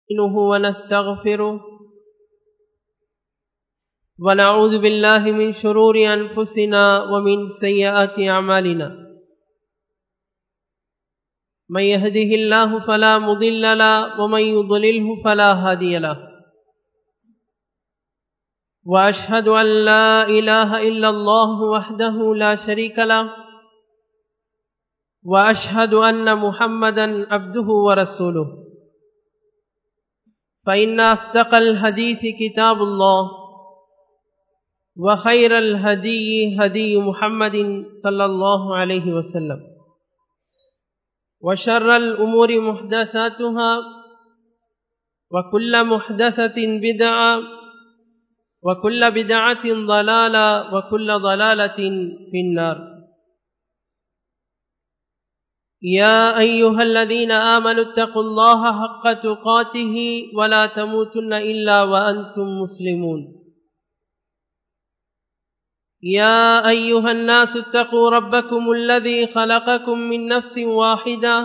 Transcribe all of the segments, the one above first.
نستعينه ونستغفره ونعوذ بالله من شرور أنفسنا ومن سيئات أعمالنا من يهده الله فلا مضل له ومن يضلله فلا هادي له وأشهد أن لا إله إلا الله وحده لا شريك له وأشهد أن محمدا عبده ورسوله فإن أصدق الحديث كتاب الله وخير الهدي هدي محمد صلى الله عليه وسلم وشر الأمور محدثاتها وكل محدثة بدعة وكل بدعة ضلالة وكل ضلالة في النار يا أيها الذين آمنوا اتقوا الله حق تقاته ولا تموتن إلا وأنتم مسلمون يا أيها الناس اتقوا ربكم الذي خلقكم من نفس واحدة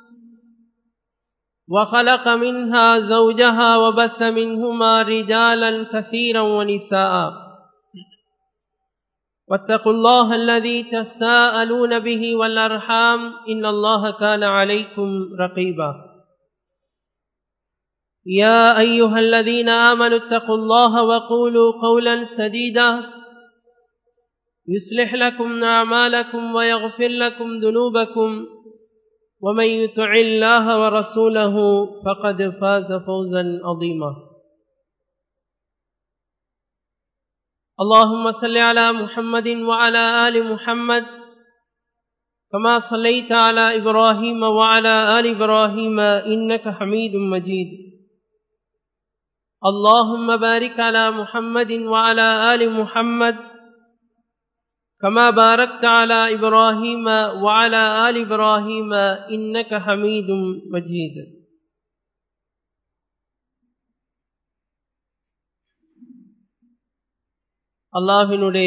وخلق منها زوجها وبث منهما رجالا كثيرا ونساء واتقوا الله الذي تساءلون به والأرحام إن الله كان عليكم رقيبا يا أيها الذين آمنوا اتقوا الله وقولوا قولا سديدا يصلح لكم أعمالكم ويغفر لكم ذنوبكم ومن يطع الله ورسوله فقد فاز فوزا عظيما اللهم صل على محمد وعلى آل محمد كما صليت على إبراهيم وعلى آل إبراهيم إنك حميد مجيد اللهم بارك على محمد وعلى آل محمد كما باركت على إبراهيم وعلى آل إبراهيم إنك حميد مجيد அல்லாஹினுடைய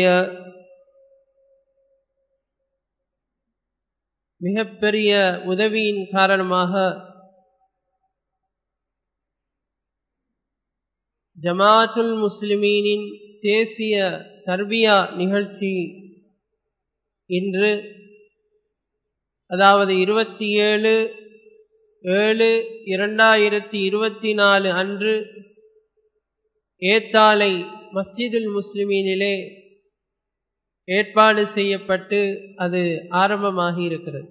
மிகப்பெரிய உதவியின் காரணமாக ஜமாத்துல் முஸ்லிமீனின் தேசிய தர்பியா நிகழ்ச்சி இன்று அதாவது இருபத்தி ஏழு ஏழு இரண்டாயிரத்தி இருபத்தி நாலு அன்று ஏத்தாலை மஸ்ஜிதுல் முஸ்லிமீனிலே ஏற்பாடு செய்யப்பட்டு அது ஆரம்பமாகி இருக்கிறது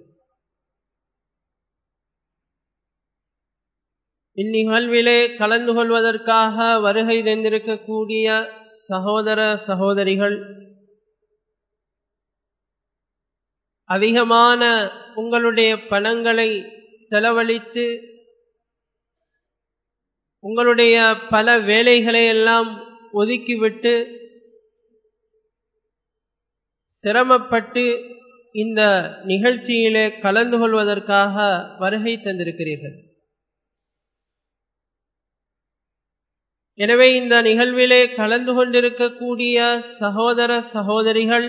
இந்நிகழ்விலே கலந்து கொள்வதற்காக வருகை தந்திருக்கக்கூடிய சகோதர சகோதரிகள் அதிகமான உங்களுடைய பணங்களை செலவழித்து உங்களுடைய பல வேலைகளை எல்லாம் ஒதுக்கிவிட்டு சிரமப்பட்டு இந்த நிகழ்ச்சியிலே கலந்து கொள்வதற்காக வருகை தந்திருக்கிறீர்கள் எனவே இந்த நிகழ்விலே கலந்து கொண்டிருக்கக்கூடிய சகோதர சகோதரிகள்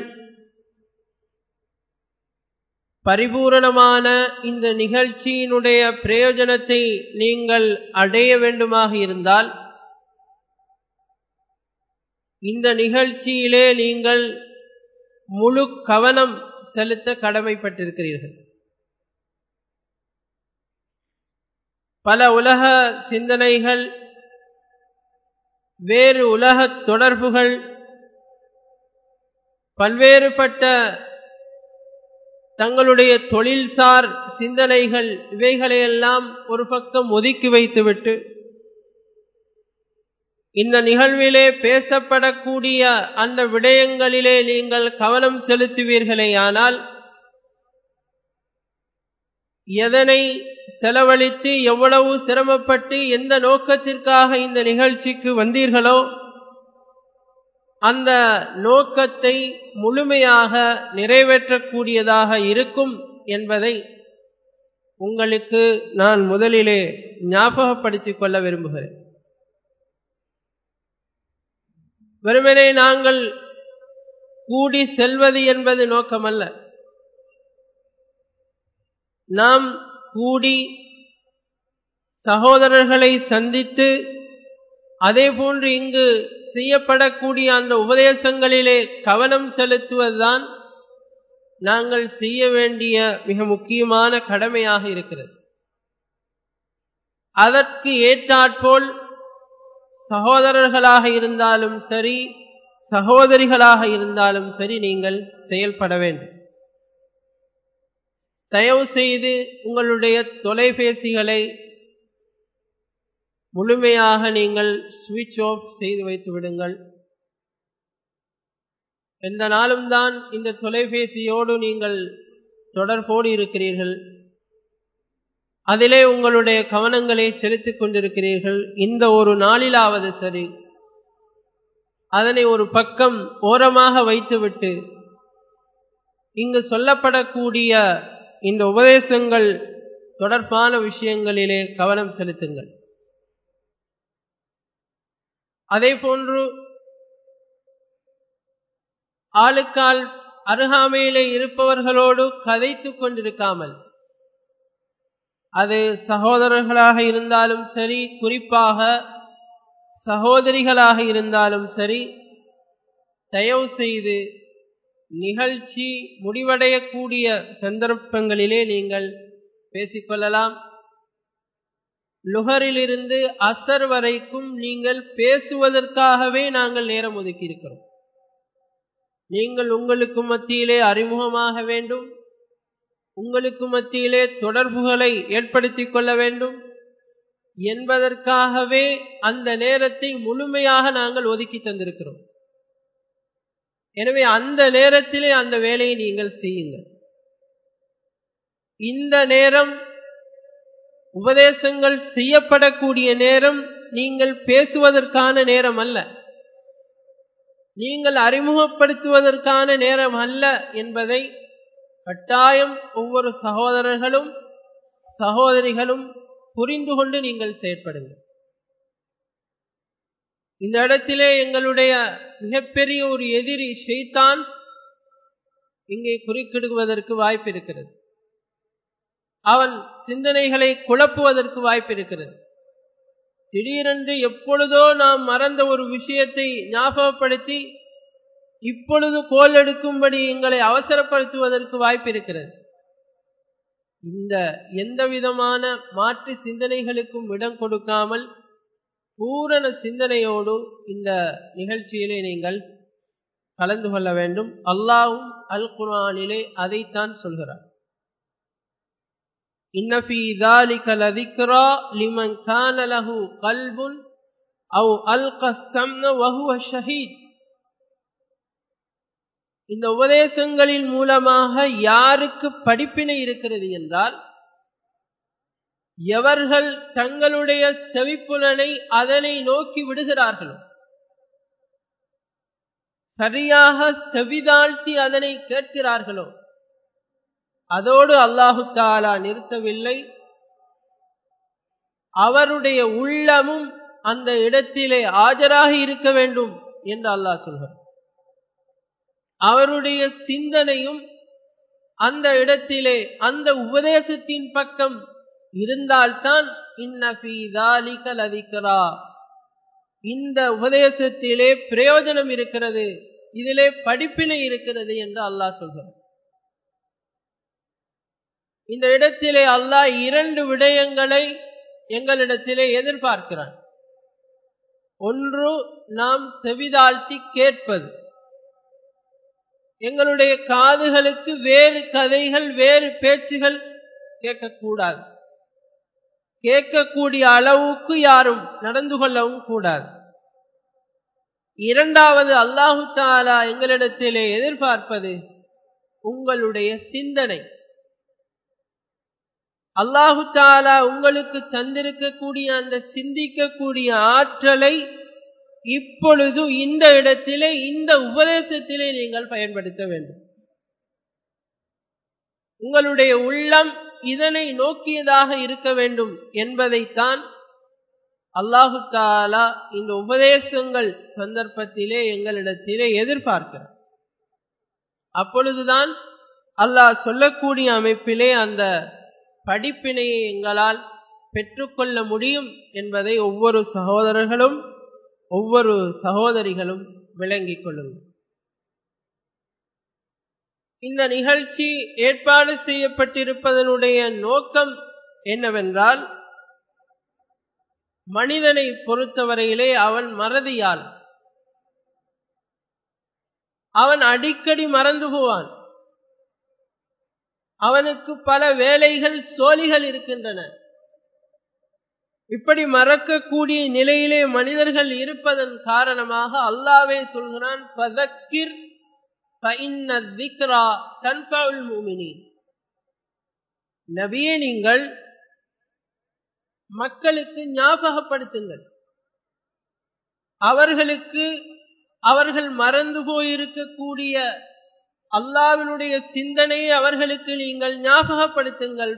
பரிபூரணமான இந்த நிகழ்ச்சியினுடைய பிரயோஜனத்தை நீங்கள் அடைய வேண்டுமாக இருந்தால் இந்த நிகழ்ச்சியிலே நீங்கள் முழு கவனம் செலுத்த கடமைப்பட்டிருக்கிறீர்கள் பல உலக சிந்தனைகள் வேறு உலக தொடர்புகள் பல்வேறுபட்ட தங்களுடைய தொழில்சார் சிந்தனைகள் இவைகளையெல்லாம் ஒரு பக்கம் ஒதுக்கி வைத்துவிட்டு இந்த நிகழ்விலே பேசப்படக்கூடிய அந்த விடயங்களிலே நீங்கள் கவனம் செலுத்துவீர்களேயானால் எதனை செலவழித்து எவ்வளவு சிரமப்பட்டு எந்த நோக்கத்திற்காக இந்த நிகழ்ச்சிக்கு வந்தீர்களோ அந்த நோக்கத்தை முழுமையாக நிறைவேற்றக்கூடியதாக இருக்கும் என்பதை உங்களுக்கு நான் முதலிலே ஞாபகப்படுத்திக் கொள்ள விரும்புகிறேன் வெறுமனே நாங்கள் கூடி செல்வது என்பது நோக்கமல்ல நாம் கூடி சகோதரர்களை சந்தித்து அதே போன்று இங்கு செய்யப்படக்கூடிய அந்த உபதேசங்களிலே கவனம் செலுத்துவதுதான் நாங்கள் செய்ய வேண்டிய மிக முக்கியமான கடமையாக இருக்கிறது அதற்கு ஏற்றாற்போல் சகோதரர்களாக இருந்தாலும் சரி சகோதரிகளாக இருந்தாலும் சரி நீங்கள் செயல்பட வேண்டும் தயவு செய்து உங்களுடைய தொலைபேசிகளை முழுமையாக நீங்கள் சுவிட்ச் ஆஃப் செய்து வைத்து விடுங்கள் எந்த நாளும் தான் இந்த தொலைபேசியோடு நீங்கள் தொடர்போடு இருக்கிறீர்கள் அதிலே உங்களுடைய கவனங்களை செலுத்திக் கொண்டிருக்கிறீர்கள் இந்த ஒரு நாளிலாவது சரி அதனை ஒரு பக்கம் ஓரமாக வைத்துவிட்டு இங்கு சொல்லப்படக்கூடிய இந்த உபதேசங்கள் தொடர்பான விஷயங்களிலே கவனம் செலுத்துங்கள் அதே போன்று ஆளுக்கால் அருகாமையிலே இருப்பவர்களோடு கதைத்துக் கொண்டிருக்காமல் அது சகோதரர்களாக இருந்தாலும் சரி குறிப்பாக சகோதரிகளாக இருந்தாலும் சரி தயவு செய்து நிகழ்ச்சி முடிவடையக்கூடிய சந்தர்ப்பங்களிலே நீங்கள் பேசிக்கொள்ளலாம் லுகரிலிருந்து அசர் வரைக்கும் நீங்கள் பேசுவதற்காகவே நாங்கள் நேரம் ஒதுக்கி இருக்கிறோம் நீங்கள் உங்களுக்கு மத்தியிலே அறிமுகமாக வேண்டும் உங்களுக்கு மத்தியிலே தொடர்புகளை ஏற்படுத்திக் கொள்ள வேண்டும் என்பதற்காகவே அந்த நேரத்தை முழுமையாக நாங்கள் ஒதுக்கி தந்திருக்கிறோம் எனவே அந்த நேரத்திலே அந்த வேலையை நீங்கள் செய்யுங்கள் இந்த நேரம் உபதேசங்கள் செய்யப்படக்கூடிய நேரம் நீங்கள் பேசுவதற்கான நேரம் அல்ல நீங்கள் அறிமுகப்படுத்துவதற்கான நேரம் அல்ல என்பதை கட்டாயம் ஒவ்வொரு சகோதரர்களும் சகோதரிகளும் புரிந்து கொண்டு நீங்கள் செயற்படுங்கள் இந்த இடத்திலே எங்களுடைய மிகப்பெரிய ஒரு எதிரி ஷெய்தான் இங்கே குறுக்கிடுவதற்கு வாய்ப்பு இருக்கிறது அவன் சிந்தனைகளை குழப்புவதற்கு வாய்ப்பு இருக்கிறது திடீரென்று எப்பொழுதோ நாம் மறந்த ஒரு விஷயத்தை ஞாபகப்படுத்தி இப்பொழுது கோல் எடுக்கும்படி எங்களை அவசரப்படுத்துவதற்கு வாய்ப்பு இருக்கிறது இந்த எந்த விதமான மாற்று சிந்தனைகளுக்கும் இடம் கொடுக்காமல் பூரண சிந்தனையோடு இந்த நிகழ்ச்சியிலே நீங்கள் கலந்து கொள்ள வேண்டும் அல்லாவும் அல் குரானிலே அதைத்தான் சொல்கிறார் إن في ذلك لذكرى لمن كان له قلب أو ألقى السمن وهو شهيد இந்த உபதேசங்களின் மூலமாக யாருக்கு படிப்பினை இருக்கிறது என்றால் எவர்கள் தங்களுடைய செவிப்புலனை அதனை நோக்கி விடுகிறார்களோ சரியாக செவிதாழ்த்தி அதனை கேட்கிறார்களோ அதோடு அல்லாஹு தாலா நிறுத்தவில்லை அவருடைய உள்ளமும் அந்த இடத்திலே ஆஜராக இருக்க வேண்டும் என்று அல்லாஹ் சொல்கிறார் அவருடைய சிந்தனையும் அந்த இடத்திலே அந்த உபதேசத்தின் பக்கம் இருந்தால்தான் இன்னபிதாலிகலதிக்கிறா இந்த உபதேசத்திலே பிரயோஜனம் இருக்கிறது இதிலே படிப்பினை இருக்கிறது என்று அல்லாஹ் சொல்கிறார் இந்த இடத்திலே அல்லாஹ் இரண்டு விடயங்களை எங்களிடத்திலே எதிர்பார்க்கிறான் ஒன்று நாம் செவிதாழ்த்தி கேட்பது எங்களுடைய காதுகளுக்கு வேறு கதைகள் வேறு பேச்சுகள் கேட்கக்கூடாது கேட்கக்கூடிய அளவுக்கு யாரும் நடந்து கொள்ளவும் கூடாது இரண்டாவது அல்லாஹு தாலா எங்களிடத்திலே எதிர்பார்ப்பது உங்களுடைய சிந்தனை அல்லாஹு தாலா உங்களுக்கு தந்திருக்கக்கூடிய அந்த சிந்திக்கக்கூடிய ஆற்றலை இப்பொழுது இந்த இடத்திலே இந்த உபதேசத்திலே நீங்கள் பயன்படுத்த வேண்டும் உங்களுடைய உள்ளம் இதனை நோக்கியதாக இருக்க வேண்டும் என்பதைத்தான் அல்லாஹு தாலா இந்த உபதேசங்கள் சந்தர்ப்பத்திலே எங்களிடத்திலே எதிர்பார்க்கிறார் அப்பொழுதுதான் அல்லாஹ் சொல்லக்கூடிய அமைப்பிலே அந்த படிப்பினையை எங்களால் பெற்றுக்கொள்ள முடியும் என்பதை ஒவ்வொரு சகோதரர்களும் ஒவ்வொரு சகோதரிகளும் விளங்கிக் கொள்ளுங்கள் இந்த நிகழ்ச்சி ஏற்பாடு செய்யப்பட்டிருப்பதனுடைய நோக்கம் என்னவென்றால் மனிதனை பொறுத்தவரையிலே அவன் மறதியால் அவன் அடிக்கடி மறந்து போவான் அவனுக்கு பல வேலைகள் சோழிகள் இருக்கின்றன இப்படி மறக்கக்கூடிய நிலையிலே மனிதர்கள் இருப்பதன் காரணமாக அல்லாவே சொல்கிறான் பதக்கிர் நபியே நீங்கள் மக்களுக்கு ஞாபகப்படுத்துங்கள் அவர்களுக்கு அவர்கள் மறந்து போயிருக்கக்கூடிய அல்லாவினுடைய சிந்தனையை அவர்களுக்கு நீங்கள் ஞாபகப்படுத்துங்கள்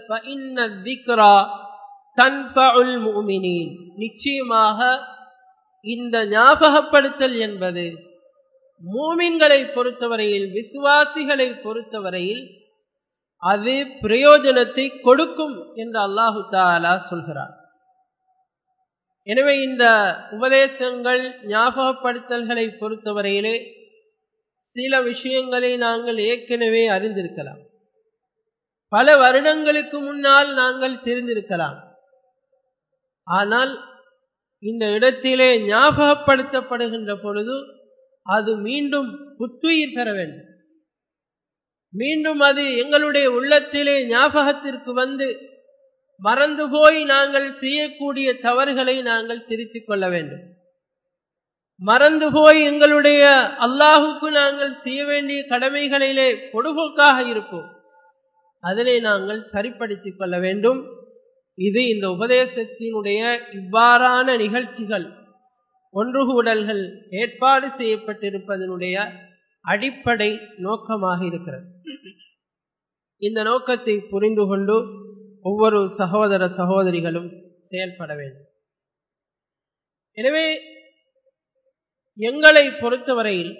நிச்சயமாக இந்த ஞாபகப்படுத்தல் என்பது மூமின்களை பொறுத்தவரையில் விசுவாசிகளை பொறுத்தவரையில் அது பிரயோஜனத்தை கொடுக்கும் என்று அல்லாஹு தாலா சொல்கிறார் எனவே இந்த உபதேசங்கள் ஞாபகப்படுத்தல்களை பொறுத்தவரையிலே சில விஷயங்களை நாங்கள் ஏற்கனவே அறிந்திருக்கலாம் பல வருடங்களுக்கு முன்னால் நாங்கள் தெரிந்திருக்கலாம் ஆனால் இந்த இடத்திலே ஞாபகப்படுத்தப்படுகின்ற பொழுது அது மீண்டும் புத்துயிர் பெற வேண்டும் மீண்டும் அது எங்களுடைய உள்ளத்திலே ஞாபகத்திற்கு வந்து மறந்து போய் நாங்கள் செய்யக்கூடிய தவறுகளை நாங்கள் திருத்திக் கொள்ள வேண்டும் மறந்து போய் எங்களுடைய அல்லாஹுக்கு நாங்கள் செய்ய வேண்டிய கடமைகளிலே பொடுபோக்காக இருப்போம் அதனை நாங்கள் சரிப்படுத்திக் கொள்ள வேண்டும் இது இந்த உபதேசத்தினுடைய இவ்வாறான நிகழ்ச்சிகள் ஒன்றுகூடல்கள் ஏற்பாடு செய்யப்பட்டிருப்பதனுடைய அடிப்படை நோக்கமாக இருக்கிறது இந்த நோக்கத்தை புரிந்து கொண்டு ஒவ்வொரு சகோதர சகோதரிகளும் செயல்பட வேண்டும் எனவே எங்களை பொறுத்தவரையில்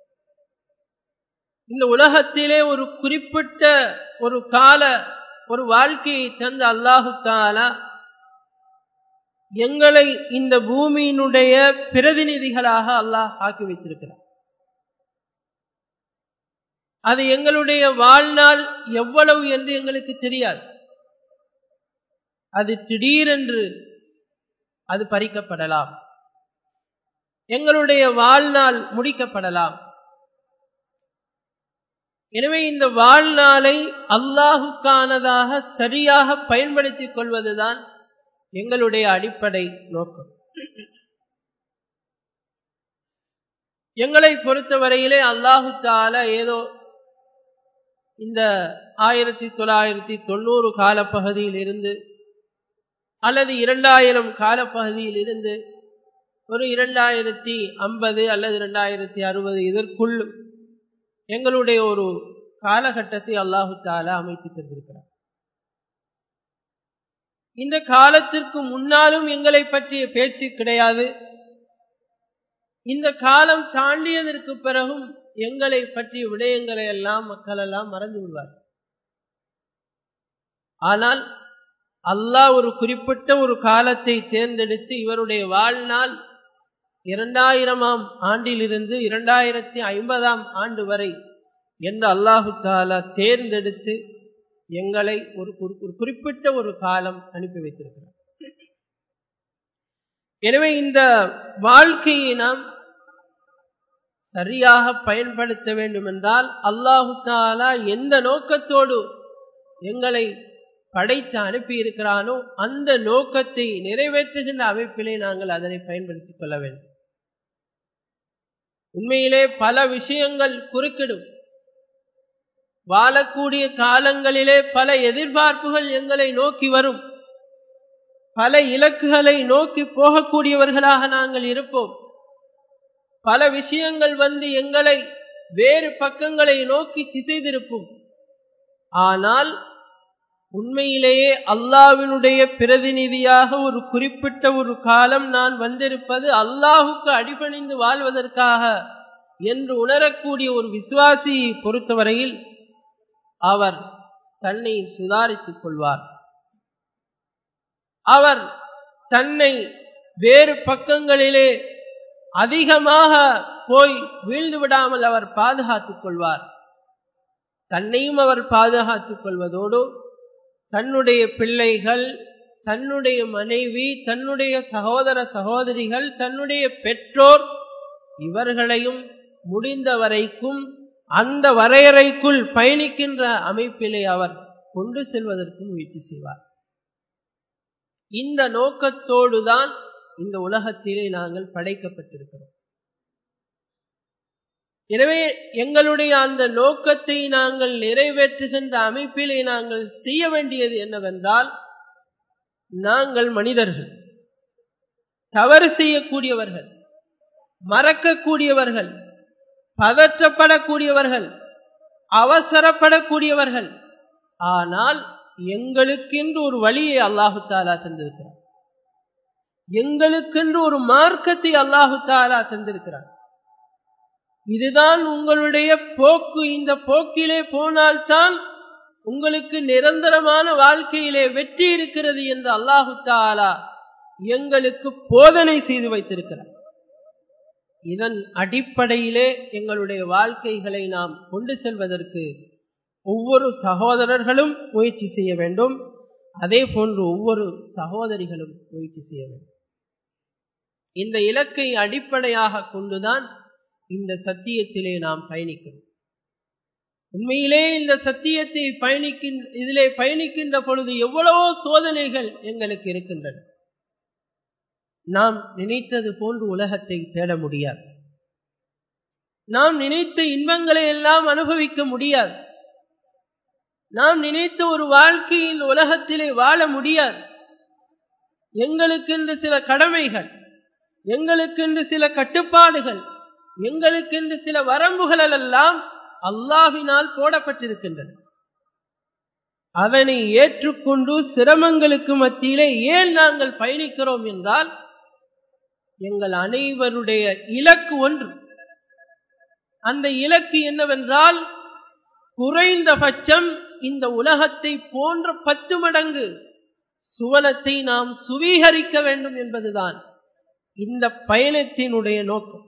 இந்த உலகத்திலே ஒரு குறிப்பிட்ட ஒரு கால ஒரு வாழ்க்கையை தந்த அல்லாஹு தாலா எங்களை இந்த பூமியினுடைய பிரதிநிதிகளாக அல்லாஹ் ஆக்கி வைத்திருக்கிறார் அது எங்களுடைய வாழ்நாள் எவ்வளவு என்று எங்களுக்கு தெரியாது அது திடீரென்று அது பறிக்கப்படலாம் எங்களுடைய வாழ்நாள் முடிக்கப்படலாம் எனவே இந்த வாழ்நாளை அல்லாஹுக்கானதாக சரியாக பயன்படுத்திக் கொள்வதுதான் எங்களுடைய அடிப்படை நோக்கம் எங்களை பொறுத்தவரையிலே அல்லாஹு தால ஏதோ இந்த ஆயிரத்தி தொள்ளாயிரத்தி தொண்ணூறு காலப்பகுதியில் இருந்து அல்லது இரண்டாயிரம் காலப்பகுதியில் இருந்து ஒரு இரண்டாயிரத்தி ஐம்பது அல்லது இரண்டாயிரத்தி அறுபது இதற்குள் எங்களுடைய ஒரு காலகட்டத்தை அல்லாஹு தாலா அமைத்து தந்திருக்கிறார் இந்த காலத்திற்கு முன்னாலும் எங்களை பற்றிய பேச்சு கிடையாது இந்த காலம் தாண்டியதற்கு பிறகும் எங்களை பற்றிய விடயங்களை எல்லாம் மக்கள் எல்லாம் மறந்து விடுவார் ஆனால் அல்லாஹ் ஒரு குறிப்பிட்ட ஒரு காலத்தை தேர்ந்தெடுத்து இவருடைய வாழ்நாள் இரண்டாயிரமாம் ஆண்டிலிருந்து இரண்டாயிரத்தி ஐம்பதாம் ஆண்டு வரை என்று அல்லாஹு தாலா தேர்ந்தெடுத்து எங்களை ஒரு ஒரு குறிப்பிட்ட ஒரு காலம் அனுப்பி வைத்திருக்கிறார் எனவே இந்த வாழ்க்கையை நாம் சரியாக பயன்படுத்த வேண்டும் என்றால் அல்லாஹு தாலா எந்த நோக்கத்தோடு எங்களை படைத்து அனுப்பி இருக்கிறானோ அந்த நோக்கத்தை நிறைவேற்றுகின்ற அமைப்பிலே நாங்கள் அதனை பயன்படுத்திக் கொள்ள வேண்டும் உண்மையிலே பல விஷயங்கள் குறுக்கிடும் வாழக்கூடிய காலங்களிலே பல எதிர்பார்ப்புகள் எங்களை நோக்கி வரும் பல இலக்குகளை நோக்கி போகக்கூடியவர்களாக நாங்கள் இருப்போம் பல விஷயங்கள் வந்து எங்களை வேறு பக்கங்களை நோக்கி திசை திருப்பும் ஆனால் உண்மையிலேயே அல்லாவினுடைய பிரதிநிதியாக ஒரு குறிப்பிட்ட ஒரு காலம் நான் வந்திருப்பது அல்லாஹுக்கு அடிபணிந்து வாழ்வதற்காக என்று உணரக்கூடிய ஒரு விசுவாசியை பொறுத்தவரையில் அவர் தன்னை சுதாரித்துக் கொள்வார் அவர் தன்னை வேறு பக்கங்களிலே அதிகமாக போய் வீழ்ந்து விடாமல் அவர் பாதுகாத்துக் கொள்வார் தன்னையும் அவர் பாதுகாத்துக் கொள்வதோடு தன்னுடைய பிள்ளைகள் தன்னுடைய மனைவி தன்னுடைய சகோதர சகோதரிகள் தன்னுடைய பெற்றோர் இவர்களையும் முடிந்த வரைக்கும் அந்த வரையறைக்குள் பயணிக்கின்ற அமைப்பிலே அவர் கொண்டு செல்வதற்கு முயற்சி செய்வார் இந்த நோக்கத்தோடுதான் இந்த உலகத்திலே நாங்கள் படைக்கப்பட்டிருக்கிறோம் எனவே எங்களுடைய அந்த நோக்கத்தை நாங்கள் நிறைவேற்றுகின்ற அமைப்பிலே நாங்கள் செய்ய வேண்டியது என்னவென்றால் நாங்கள் மனிதர்கள் தவறு செய்யக்கூடியவர்கள் மறக்கக்கூடியவர்கள் பதற்றப்படக்கூடியவர்கள் அவசரப்படக்கூடியவர்கள் ஆனால் எங்களுக்கென்று ஒரு வழியை அல்லாஹு தாலா தந்திருக்கிறார் எங்களுக்கென்று ஒரு மார்க்கத்தை அல்லாஹு தாலா தந்திருக்கிறார் இதுதான் உங்களுடைய போக்கு இந்த போக்கிலே போனால்தான் உங்களுக்கு நிரந்தரமான வாழ்க்கையிலே வெற்றி இருக்கிறது என்று அல்லாஹு தாலா எங்களுக்கு போதனை செய்து வைத்திருக்கிறார் இதன் அடிப்படையிலே எங்களுடைய வாழ்க்கைகளை நாம் கொண்டு செல்வதற்கு ஒவ்வொரு சகோதரர்களும் முயற்சி செய்ய வேண்டும் அதே போன்று ஒவ்வொரு சகோதரிகளும் முயற்சி செய்ய வேண்டும் இந்த இலக்கை அடிப்படையாக கொண்டுதான் இந்த சத்தியத்திலே நாம் பயணிக்கிறோம் உண்மையிலே இந்த சத்தியத்தை பயணிக்கின்ற இதிலே பயணிக்கின்ற பொழுது எவ்வளவோ சோதனைகள் எங்களுக்கு இருக்கின்றன நாம் நினைத்தது போன்று உலகத்தை தேட முடியாது நாம் நினைத்த இன்பங்களை எல்லாம் அனுபவிக்க முடியாது நாம் நினைத்த ஒரு வாழ்க்கையில் உலகத்திலே வாழ முடியாது எங்களுக்கென்று சில கடமைகள் எங்களுக்கென்று சில கட்டுப்பாடுகள் எங்களுக்கென்று சில வரம்புகள் எல்லாம் அல்லாவினால் போடப்பட்டிருக்கின்றன அதனை ஏற்றுக்கொண்டு சிரமங்களுக்கு மத்தியிலே ஏன் நாங்கள் பயணிக்கிறோம் என்றால் எங்கள் அனைவருடைய இலக்கு ஒன்று அந்த இலக்கு என்னவென்றால் குறைந்தபட்சம் இந்த உலகத்தை போன்ற பத்து மடங்கு சுவனத்தை நாம் சுவீகரிக்க வேண்டும் என்பதுதான் இந்த பயணத்தினுடைய நோக்கம்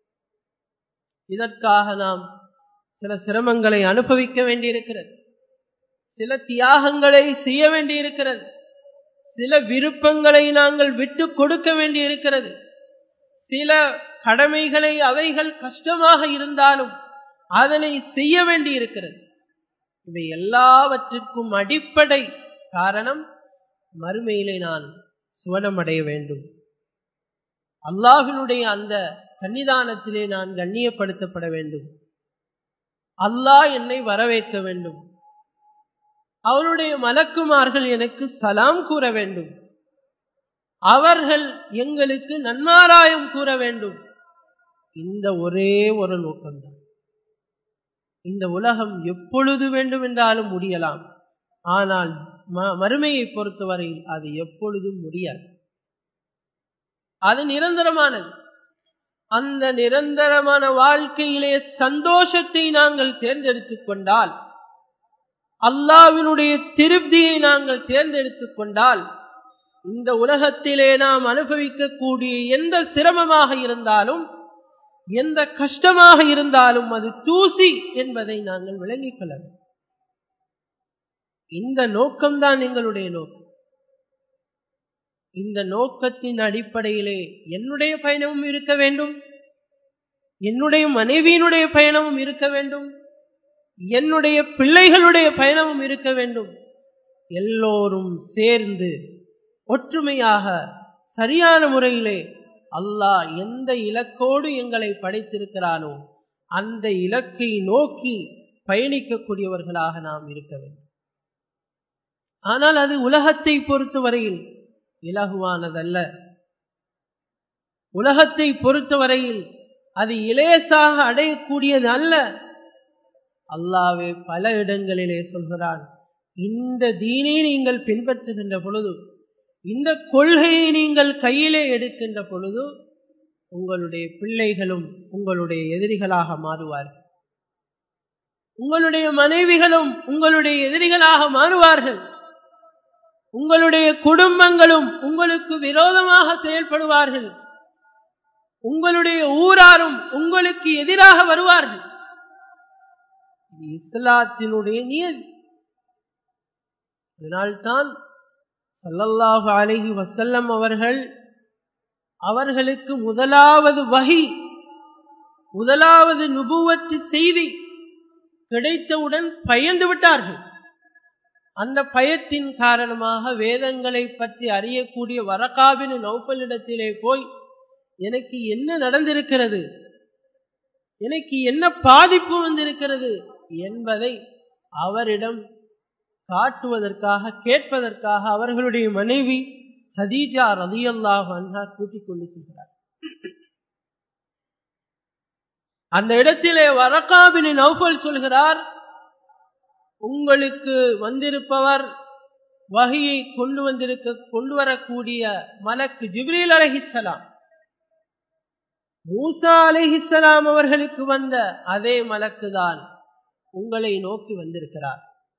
இதற்காக நாம் சில சிரமங்களை அனுபவிக்க வேண்டியிருக்கிறது சில தியாகங்களை செய்ய வேண்டியிருக்கிறது சில விருப்பங்களை நாங்கள் விட்டு கொடுக்க வேண்டியிருக்கிறது சில கடமைகளை அவைகள் கஷ்டமாக இருந்தாலும் அதனை செய்ய வேண்டியிருக்கிறது இவை எல்லாவற்றிற்கும் அடிப்படை காரணம் மறுமையிலே நான் சுவனமடைய வேண்டும் அல்லாஹினுடைய அந்த சன்னிதானத்திலே நான் கண்ணியப்படுத்தப்பட வேண்டும் அல்லாஹ் என்னை வரவேற்க வேண்டும் அவருடைய மலக்குமார்கள் எனக்கு சலாம் கூற வேண்டும் அவர்கள் எங்களுக்கு நன்மாராயம் கூற வேண்டும் இந்த ஒரே ஒரு நோக்கம்தான் இந்த உலகம் எப்பொழுது வேண்டும் என்றாலும் முடியலாம் ஆனால் மறுமையை பொறுத்தவரையில் அது எப்பொழுதும் முடியாது அது நிரந்தரமானது அந்த நிரந்தரமான வாழ்க்கையிலே சந்தோஷத்தை நாங்கள் தேர்ந்தெடுத்துக் கொண்டால் அல்லாவினுடைய திருப்தியை நாங்கள் தேர்ந்தெடுத்துக் கொண்டால் இந்த உலகத்திலே நாம் அனுபவிக்கக்கூடிய எந்த சிரமமாக இருந்தாலும் எந்த கஷ்டமாக இருந்தாலும் அது தூசி என்பதை நாங்கள் விளங்கிக் கொள்ள வேண்டும் இந்த நோக்கம்தான் எங்களுடைய நோக்கம் இந்த நோக்கத்தின் அடிப்படையிலே என்னுடைய பயணமும் இருக்க வேண்டும் என்னுடைய மனைவியினுடைய பயணமும் இருக்க வேண்டும் என்னுடைய பிள்ளைகளுடைய பயணமும் இருக்க வேண்டும் எல்லோரும் சேர்ந்து ஒற்றுமையாக சரியான முறையிலே அல்லாஹ் எந்த இலக்கோடு எங்களை படைத்திருக்கிறானோ அந்த இலக்கை நோக்கி பயணிக்கக்கூடியவர்களாக நாம் இருக்க வேண்டும் ஆனால் அது உலகத்தை பொறுத்தவரையில் இலகுவானதல்ல உலகத்தை பொறுத்தவரையில் அது இலேசாக அடையக்கூடியது அல்ல அல்லாவே பல இடங்களிலே சொல்கிறான் இந்த தீனை நீங்கள் பின்பற்றுகின்ற பொழுது இந்த கொள்கையை நீங்கள் கையிலே எடுக்கின்ற பொழுது உங்களுடைய பிள்ளைகளும் உங்களுடைய எதிரிகளாக மாறுவார்கள் உங்களுடைய மனைவிகளும் உங்களுடைய எதிரிகளாக மாறுவார்கள் உங்களுடைய குடும்பங்களும் உங்களுக்கு விரோதமாக செயல்படுவார்கள் உங்களுடைய ஊராரும் உங்களுக்கு எதிராக வருவார்கள் இது இஸ்லாத்தினுடைய நியதி அதனால்தான் சல்லல்லாஹு அலைஹி வசல்லம் அவர்கள் அவர்களுக்கு முதலாவது வகி முதலாவது நுபுவத்து செய்தி கிடைத்தவுடன் பயந்து விட்டார்கள் அந்த பயத்தின் காரணமாக வேதங்களை பற்றி அறியக்கூடிய வரகாபின் நௌப்பலிடத்திலே போய் எனக்கு என்ன நடந்திருக்கிறது எனக்கு என்ன பாதிப்பு வந்திருக்கிறது என்பதை அவரிடம் காட்டுவதற்காக கேட்பதற்காக அவர்களுடைய மனைவி ஹதீஜா ரதியல்லாஹ் அன்ஹா கூட்டிக் கொண்டு செல்கிறார் அந்த இடத்திலே வரக்காபின் நௌஃபல் சொல்கிறார் உங்களுக்கு வந்திருப்பவர் வகையை கொண்டு வந்திருக்க கொண்டு வரக்கூடிய மலக்கு ஜிப்ரீல் அலஹிசலாம் மூசா அலிஹிசலாம் அவர்களுக்கு வந்த அதே மலக்கு தான் உங்களை நோக்கி வந்திருக்கிறார்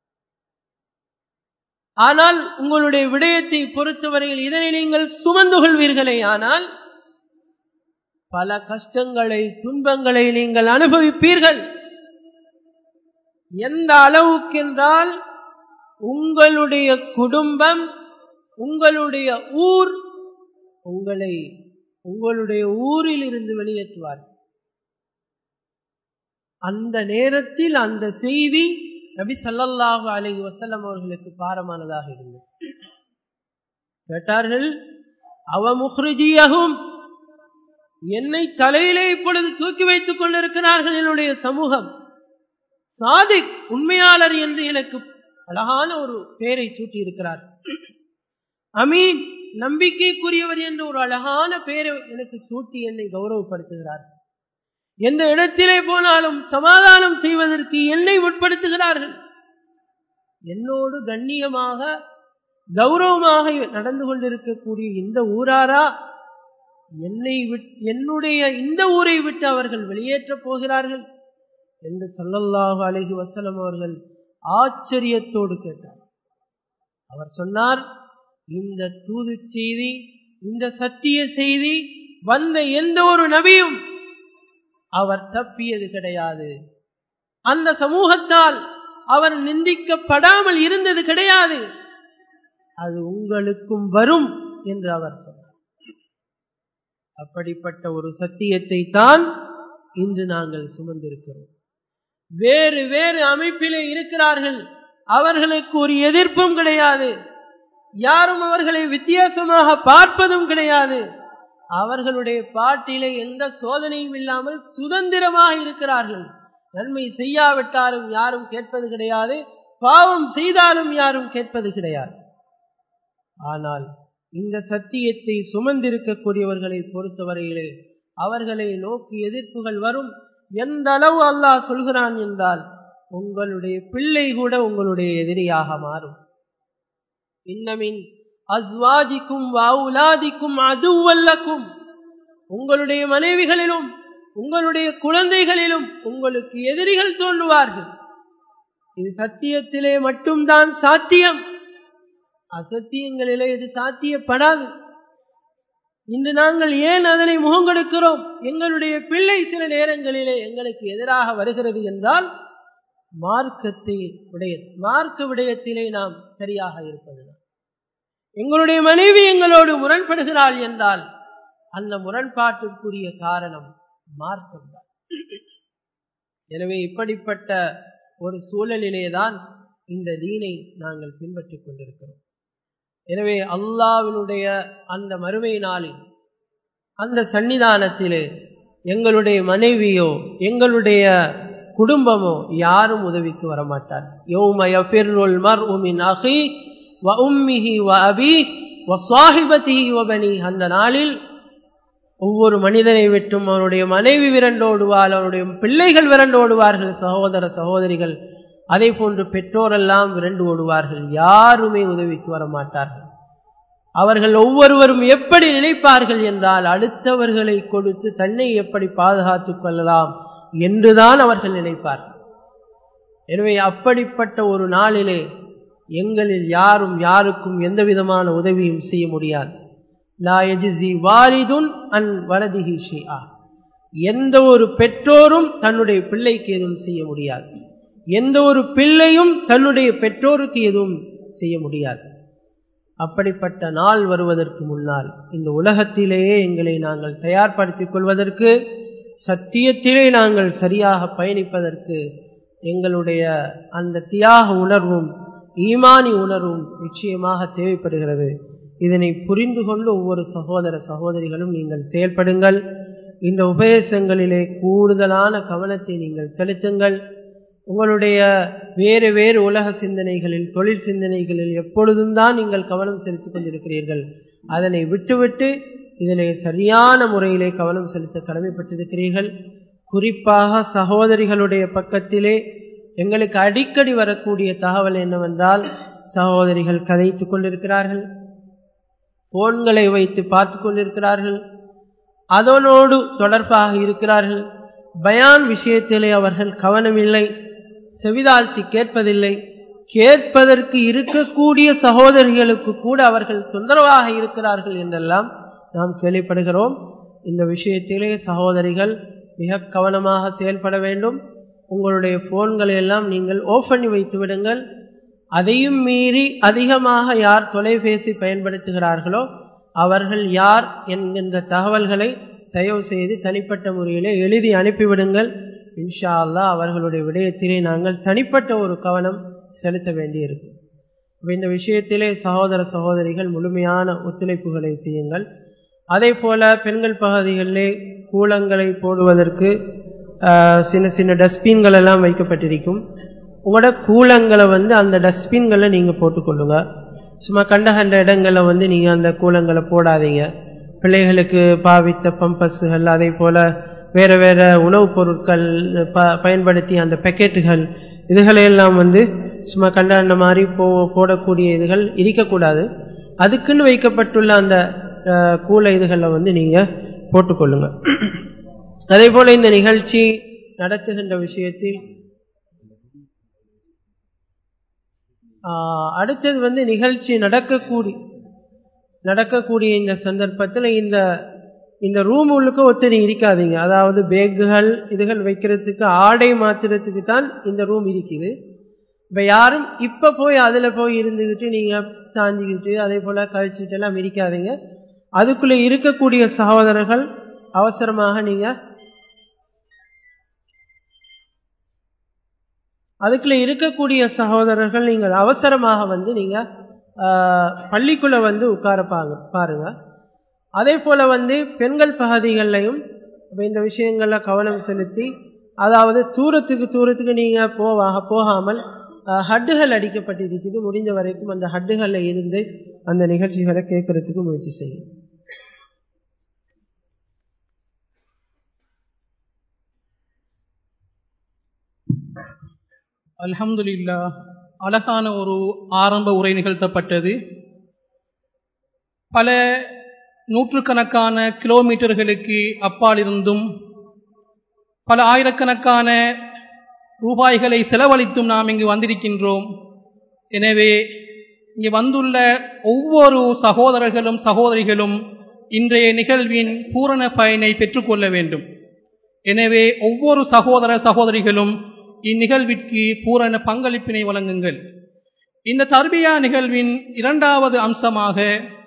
ஆனால் உங்களுடைய விடயத்தை பொறுத்தவரையில் இதனை நீங்கள் சுமந்து கொள்வீர்களே ஆனால் பல கஷ்டங்களை துன்பங்களை நீங்கள் அனுபவிப்பீர்கள் எந்த அளவுக்கென்றால் உங்களுடைய குடும்பம் உங்களுடைய ஊர் உங்களை உங்களுடைய ஊரில் இருந்து வெளியேற்றுவார் அந்த நேரத்தில் அந்த செய்தி நபி சல்லல்லாஹு அலைஹி வசல்லம் அவர்களுக்கு பாரமானதாக இருந்தது கேட்டார்கள் அவ முஹ்ரிஜியகும் என்னை தலையிலே இப்பொழுது தூக்கி வைத்துக் கொண்டிருக்கிறார்கள் என்னுடைய சமூகம் சாதிக் உண்மையாளர் என்று எனக்கு அழகான ஒரு பெயரை சூட்டி இருக்கிறார் அமீன் நம்பிக்கைக்குரியவர் என்று ஒரு அழகான பெயரை எனக்கு சூட்டி என்னை கௌரவப்படுத்துகிறார் எந்த இடத்திலே போனாலும் சமாதானம் செய்வதற்கு என்னை உட்படுத்துகிறார்கள் என்னோடு கண்ணியமாக கௌரவமாக நடந்து கொண்டிருக்கக்கூடிய இந்த ஊராரா என்னை என்னுடைய இந்த ஊரை விட்டு அவர்கள் வெளியேற்றப் போகிறார்கள் என்று சொல்லல்லாஹு அழகி வசலம் அவர்கள் ஆச்சரியத்தோடு கேட்டார் அவர் சொன்னார் இந்த தூது செய்தி இந்த சத்திய செய்தி வந்த எந்த ஒரு நபியும் அவர் தப்பியது கிடையாது அந்த சமூகத்தால் அவர் நிந்திக்கப்படாமல் இருந்தது கிடையாது அது உங்களுக்கும் வரும் என்று அவர் சொன்னார் அப்படிப்பட்ட ஒரு சத்தியத்தை தான் இன்று நாங்கள் சுமந்திருக்கிறோம் வேறு வேறு அமைப்பிலே இருக்கிறார்கள் அவர்களுக்கு ஒரு எதிர்ப்பும் கிடையாது யாரும் அவர்களை வித்தியாசமாக பார்ப்பதும் கிடையாது அவர்களுடைய பாட்டிலே எந்த சோதனையும் இல்லாமல் சுதந்திரமாக இருக்கிறார்கள் நன்மை செய்யாவிட்டாலும் யாரும் கேட்பது கிடையாது பாவம் செய்தாலும் யாரும் கேட்பது கிடையாது ஆனால் இந்த சத்தியத்தை சுமந்திருக்கக்கூடியவர்களை பொறுத்தவரையிலே அவர்களை நோக்கி எதிர்ப்புகள் வரும் எந்த அளவு அல்லாஹ் சொல்கிறான் என்றால் உங்களுடைய பிள்ளை கூட உங்களுடைய எதிரியாக மாறும் இன்னமின் அஸ்வாஜிக்கும் வாவுலாதிக்கும் அதுவல்லக்கும் உங்களுடைய மனைவிகளிலும் உங்களுடைய குழந்தைகளிலும் உங்களுக்கு எதிரிகள் தோன்றுவார்கள் இது சத்தியத்திலே மட்டும்தான் சாத்தியம் அசத்தியங்களிலே இது சாத்தியப்படாது இன்று நாங்கள் ஏன் அதனை முகங்கொடுக்கிறோம் எங்களுடைய பிள்ளை சில நேரங்களிலே எங்களுக்கு எதிராக வருகிறது என்றால் மார்க்கத்தை உடைய மார்க்க விடயத்திலே நாம் சரியாக இருப்பதுதான் எங்களுடைய மனைவி எங்களோடு முரண்படுகிறாள் என்றால் அந்த முரண்பாட்டிற்குரிய காரணம் மார்க்கம்தான் எனவே இப்படிப்பட்ட ஒரு சூழலிலேதான் இந்த தீனை நாங்கள் பின்பற்றிக் கொண்டிருக்கிறோம் எனவே அல்லாவினுடைய அந்த மறுமை நாளில் அந்த சன்னிதானத்திலே எங்களுடைய மனைவியோ எங்களுடைய குடும்பமோ யாரும் உதவிக்கு வரமாட்டார் யௌம யஃபிர்ருல் மர்உ மின் அஹி வ உம்மிஹி வ அபீஹ் வ ஸாஹிபதிஹி வ பனி அந்த நாளில் ஒவ்வொரு மனிதனை விட்டும் அவனுடைய மனைவி விரண்டோடுவாள் அவனுடைய பிள்ளைகள் விரண்டோடுவார்கள் சகோதர சகோதரிகள் அதே போன்று பெற்றோரெல்லாம் விரண்டு ஓடுவார்கள் யாருமே உதவிக்கு வரமாட்டார்கள் அவர்கள் ஒவ்வொருவரும் எப்படி நினைப்பார்கள் என்றால் அடுத்தவர்களை கொடுத்து தன்னை எப்படி பாதுகாத்துக் கொள்ளலாம் என்றுதான் அவர்கள் நினைப்பார்கள் எனவே அப்படிப்பட்ட ஒரு நாளிலே எங்களில் யாரும் யாருக்கும் எந்த விதமான உதவியும் செய்ய முடியாது லா எஜிசி வாலிதுன் அன் வலதிஹி ஷிஆ எந்த ஒரு பெற்றோரும் தன்னுடைய பிள்ளைக்கு எதுவும் செய்ய முடியாது எந்த ஒரு பிள்ளையும் தன்னுடைய பெற்றோருக்கு எதுவும் செய்ய முடியாது அப்படிப்பட்ட நாள் வருவதற்கு முன்னால் இந்த உலகத்திலேயே எங்களை நாங்கள் தயார்படுத்திக் கொள்வதற்கு சத்தியத்திலே நாங்கள் சரியாக பயணிப்பதற்கு எங்களுடைய அந்த தியாக உணர்வும் ஈமானி உணர்வும் நிச்சயமாக தேவைப்படுகிறது இதனை புரிந்து கொண்டு ஒவ்வொரு சகோதர சகோதரிகளும் நீங்கள் செயல்படுங்கள் இந்த உபதேசங்களிலே கூடுதலான கவனத்தை நீங்கள் செலுத்துங்கள் உங்களுடைய வேறு வேறு உலக சிந்தனைகளில் தொழில் சிந்தனைகளில் எப்பொழுதும் தான் நீங்கள் கவனம் செலுத்திக் கொண்டிருக்கிறீர்கள் அதனை விட்டுவிட்டு இதிலே சரியான முறையிலே கவனம் செலுத்த கடமைப்பட்டிருக்கிறீர்கள் குறிப்பாக சகோதரிகளுடைய பக்கத்திலே எங்களுக்கு அடிக்கடி வரக்கூடிய தகவல் என்னவென்றால் சகோதரிகள் கதைத்துக் கொண்டிருக்கிறார்கள் போன்களை வைத்து பார்த்து கொண்டிருக்கிறார்கள் அதனோடு தொடர்பாக இருக்கிறார்கள் பயான் விஷயத்திலே அவர்கள் கவனமில்லை செவிதாழ்த்தி கேட்பதில்லை கேட்பதற்கு இருக்கக்கூடிய சகோதரிகளுக்கு கூட அவர்கள் தொந்தரவாக இருக்கிறார்கள் என்றெல்லாம் நாம் கேள்விப்படுகிறோம் இந்த விஷயத்திலே சகோதரிகள் மிக கவனமாக செயல்பட வேண்டும் உங்களுடைய போன்களை எல்லாம் நீங்கள் ஓஃப் பண்ணி வைத்து விடுங்கள் அதையும் மீறி அதிகமாக யார் தொலைபேசி பயன்படுத்துகிறார்களோ அவர்கள் யார் என்கின்ற தகவல்களை தயவு செய்து தனிப்பட்ட முறையிலே எழுதி அனுப்பிவிடுங்கள் இன்ஷா அல்லா அவர்களுடைய விடயத்திலே நாங்கள் தனிப்பட்ட ஒரு கவனம் செலுத்த வேண்டியிருக்கும் இந்த விஷயத்திலே சகோதர சகோதரிகள் முழுமையான ஒத்துழைப்புகளை செய்யுங்கள் அதே போல பெண்கள் பகுதிகளிலே கூலங்களை போடுவதற்கு சின்ன சின்ன டஸ்ட்பின்கள் எல்லாம் வைக்கப்பட்டிருக்கும் உங்களோட கூலங்களை வந்து அந்த டஸ்ட்பின்களை நீங்கள் போட்டுக்கொள்ளுங்க சும்மா கண்ட கண்ட இடங்களில் வந்து நீங்கள் அந்த கூலங்களை போடாதீங்க பிள்ளைகளுக்கு பாவித்த பம்பஸுகள் அதே போல் வேறு வேறு உணவுப் பொருட்கள் ப பயன்படுத்தி அந்த பேக்கெட்டுகள் இதுகளையெல்லாம் வந்து சும்மா கண்ட அந்த மாதிரி போ போடக்கூடிய இதுகள் இருக்கக்கூடாது அதுக்குன்னு வைக்கப்பட்டுள்ள அந்த கூல இதுகளை வந்து நீங்கள் போட்டுக்கொள்ளுங்க அதே போல் இந்த நிகழ்ச்சி நடத்துகின்ற விஷயத்தில் அடுத்தது வந்து நிகழ்ச்சி நடக்கக்கூடி நடக்கக்கூடிய இந்த சந்தர்ப்பத்தில் இந்த இந்த ரூம் உள்ளுக்கு ஒத்தனை இருக்காதீங்க அதாவது பேக்குகள் இதுகள் வைக்கிறதுக்கு ஆடை மாத்திரத்துக்கு தான் இந்த ரூம் இருக்குது இப்போ யாரும் இப்போ போய் அதில் போய் இருந்துக்கிட்டு நீங்கள் சாஞ்சிக்கிட்டு அதே போல் கழிச்சிட்டு எல்லாம் இருக்காதீங்க அதுக்குள்ளே இருக்கக்கூடிய சகோதரர்கள் அவசரமாக நீங்கள் அதுக்குள்ள இருக்கக்கூடிய சகோதரர்கள் நீங்கள் அவசரமாக வந்து நீங்க பள்ளிக்குள்ள வந்து உட்கார பாங்க பாருங்க அதே போல வந்து பெண்கள் பகுதிகள்லையும் இந்த விஷயங்கள்ல கவனம் செலுத்தி அதாவது தூரத்துக்கு தூரத்துக்கு நீங்க போவாக போகாமல் ஹட்டுகள் அடிக்கப்பட்டிருக்குது முடிஞ்ச வரைக்கும் அந்த ஹட்டுகளில் இருந்து அந்த நிகழ்ச்சிகளை கேட்கறதுக்கு முயற்சி செய்யும் அல்ஹம்துலில்லா அழகான ஒரு ஆரம்ப உரை நிகழ்த்தப்பட்டது பல நூற்றுக்கணக்கான கிலோமீட்டர்களுக்கு அப்பால் இருந்தும் பல ஆயிரக்கணக்கான ரூபாய்களை செலவழித்தும் நாம் இங்கு வந்திருக்கின்றோம் எனவே இங்கு வந்துள்ள ஒவ்வொரு சகோதரர்களும் சகோதரிகளும் இன்றைய நிகழ்வின் பூரண பயனை பெற்றுக்கொள்ள வேண்டும் எனவே ஒவ்வொரு சகோதர சகோதரிகளும் இந்நிகழ்விற்கு பூரண பங்களிப்பினை வழங்குங்கள் இந்த தர்பியா நிகழ்வின் இரண்டாவது அம்சமாக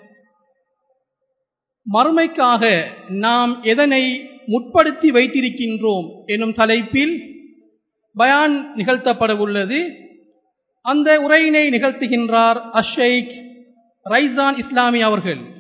மறுமைக்காக நாம் எதனை முற்படுத்தி வைத்திருக்கின்றோம் எனும் தலைப்பில் பயான் நிகழ்த்தப்பட உள்ளது அந்த உரையினை நிகழ்த்துகின்றார் அஷைக் ரைசான் இஸ்லாமி அவர்கள்